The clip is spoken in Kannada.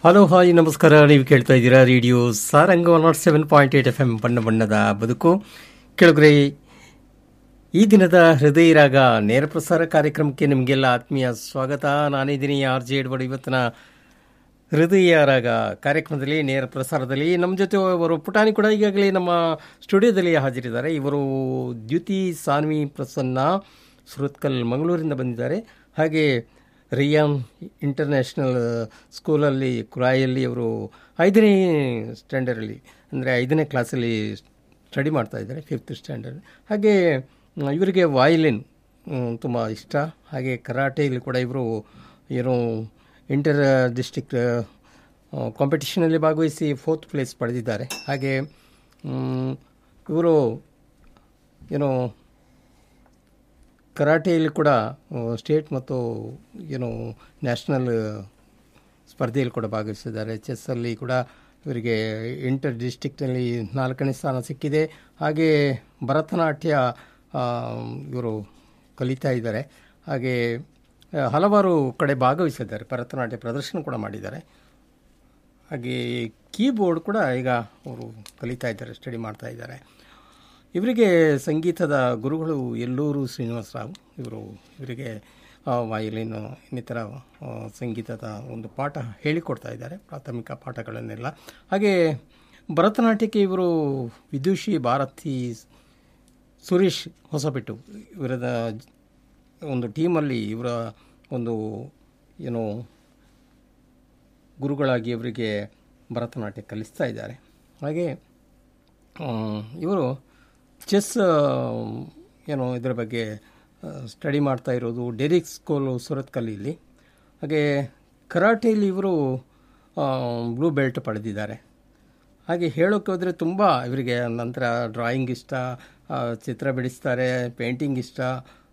ಹಲೋ ಹಾಯ್ ನಮಸ್ಕಾರ ನೀವು ಕೇಳ್ತಾ ಇದ್ದೀರಾ radio Saranga one nought seven point eight F M ಬಣ್ಣ ಬಣ್ಣದ ಬದುಕು ಕೆಳಗರೆ ಈ ದಿನದ ಹೃದಯ ರಾಗ ನೇರ ಪ್ರಸಾರ ಕಾರ್ಯಕ್ರಮಕ್ಕೆ ನಿಮಗೆಲ್ಲ ಆತ್ಮೀಯ ಸ್ವಾಗತ ನಾನಿದ್ದೀನಿ ಆರ್ ಜೆ ಎಡ್ವಡ್ ಇವತ್ತಿನ ಹೃದಯ ರಾಗ ಕಾರ್ಯಕ್ರಮದಲ್ಲಿ ನೇರ ಪ್ರಸಾರದಲ್ಲಿ ನಮ್ಮ ಜೊತೆ ಅವರು ಪುಟಾಣಿ ಕೂಡ ಈಗಾಗಲೇ ನಮ್ಮ ಸ್ಟುಡಿಯೋದಲ್ಲಿ ಹಾಜರಿದ್ದಾರೆ ಇವರು ದ್ಯುತಿ ಸಾನ್ವಿ ಪ್ರಸನ್ನ ಸುರತ್ಕಲ್ ಮಂಗಳೂರಿಂದ ಬಂದಿದ್ದಾರೆ ಹಾಗೆ ರಿಯಾನ್ ಇಂಟರ್ನ್ಯಾಷನಲ್ ಸ್ಕೂಲಲ್ಲಿ ಕುರಾಯಲ್ಲಿ ಅವರು ಐದನೇ ಸ್ಟ್ಯಾಂಡರ್ಡಲ್ಲಿ ಅಂದರೆ ಐದನೇ ಕ್ಲಾಸಲ್ಲಿ ಸ್ಟಡಿ ಮಾಡ್ತಾ ಇದ್ದಾರೆ ಫಿಫ್ತ್ ಸ್ಟ್ಯಾಂಡರ್ಡ್ ಹಾಗೆ ಮ್, ಇವರಿಗೆ ವಾಯಿಲಿನ್ ತುಂಬ ಇಷ್ಟ ಹಾಗೆ ಕರಾಟೆಯಲ್ಲಿ ಕೂಡ ಇವರು ಏನು ಇಂಟರ್ ಡಿಸ್ಟಿಕ್ ಕಾಂಪಿಟಿಷನಲ್ಲಿ ಭಾಗವಹಿಸಿ ಫೋರ್ತ್ ಪ್ಲೇಸ್ ಪಡೆದಿದ್ದಾರೆ ಹಾಗೆ ಮ್, ಇವರು ಏನು ಕರಾಟೆಯಲ್ಲಿ ಕೂಡ ಸ್ಟೇಟ್ ಮತ್ತು ಏನು ನ್ಯಾಷನಲ್ ಸ್ಪರ್ಧೆಯಲ್ಲಿ ಕೂಡ ಭಾಗವಹಿಸಿದ್ದಾರೆ ಚೆಸ್ಸಲ್ಲಿ ಕೂಡ ಇವರಿಗೆ ಇಂಟರ್ ಡಿಸ್ಟಿಕ್ನಲ್ಲಿ ನಾಲ್ಕನೇ ಸ್ಥಾನ ಸಿಕ್ಕಿದೆ ಹಾಗೆ ಭರತನಾಟ್ಯ ಆ, ಇವರು ಕಲಿತಾ ಇದ್ದಾರೆ ಹಾಗೆ ಆ, ಹಲವಾರು ಕಡೆ ಭಾಗವಹಿಸಿದ್ದಾರೆ ಭರತನಾಟ್ಯ ಪ್ರದರ್ಶನ ಕೂಡ ಮಾಡಿದ್ದಾರೆ ಹಾಗೆ ಕೀಬೋರ್ಡ್ ಕೂಡ ಈಗ ಅವರು ಕಲಿತಾ ಇದ್ದಾರೆ ಸ್ಟಡಿ ಮಾಡ್ತಾ ಇದ್ದಾರೆ ಇವರಿಗೆ ಸಂಗೀತದ ಗುರುಗಳು ಎಲ್ಲೂರು ಶ್ರೀನಿವಾಸರಾವ್ ಇವರು ಇವರಿಗೆ ವಯಲಿನ್ ಇನ್ನಿತರ ಆ, ಸಂಗೀತದ ಒಂದು ಪಾಠ ಹೇಳಿಕೊಡ್ತಾ ಇದ್ದಾರೆ ಪ್ರಾಥಮಿಕ ಪಾಠಗಳನ್ನೆಲ್ಲ ಹಾಗೆ ಭರತನಾಟ್ಯಕ್ಕೆ ಇವರು ವಿದುಷಿ ಭಾರತಿ ಸುರೇಶ್ ಹೊಸಬೆಟ್ಟು ಇವರದ ಒಂದು ಟೀಮಲ್ಲಿ ಇವರ ಒಂದು ಏನು ಗುರುಗಳಾಗಿ ಇವರಿಗೆ ಭರತನಾಟ್ಯ ಕಲಿಸ್ತಾ ಇದ್ದಾರೆ ಹಾಗೆ ಆ, ಇವರು ಚೆಸ್ ಆ, ಏನು ಇದರ ಬಗ್ಗೆ ಸ್ಟಡಿ ಮಾಡ್ತಾ ಇರೋದು ಡೆರಿಕ್ ಸ್ಕೂಲು ಸುರತ್ಕಲ್ಲಿಯಲ್ಲಿ ಹಾಗೆ ಕರಾಟೆಯಲ್ಲಿ ಇವರು ಬ್ಲೂ ಬೆಲ್ಟ್ ಪಡೆದಿದ್ದಾರೆ ಹಾಗೆ ಹೇಳೋಕೆ ಹೋದರೆ ತುಂಬ ಇವರಿಗೆ ನಂತರ ಡ್ರಾಯಿಂಗ್ ಇಷ್ಟ ಆ, ಚಿತ್ರ ಬಿಡಿಸ್ತಾರೆ ಪೇಂಟಿಂಗ್ ಇಷ್ಟ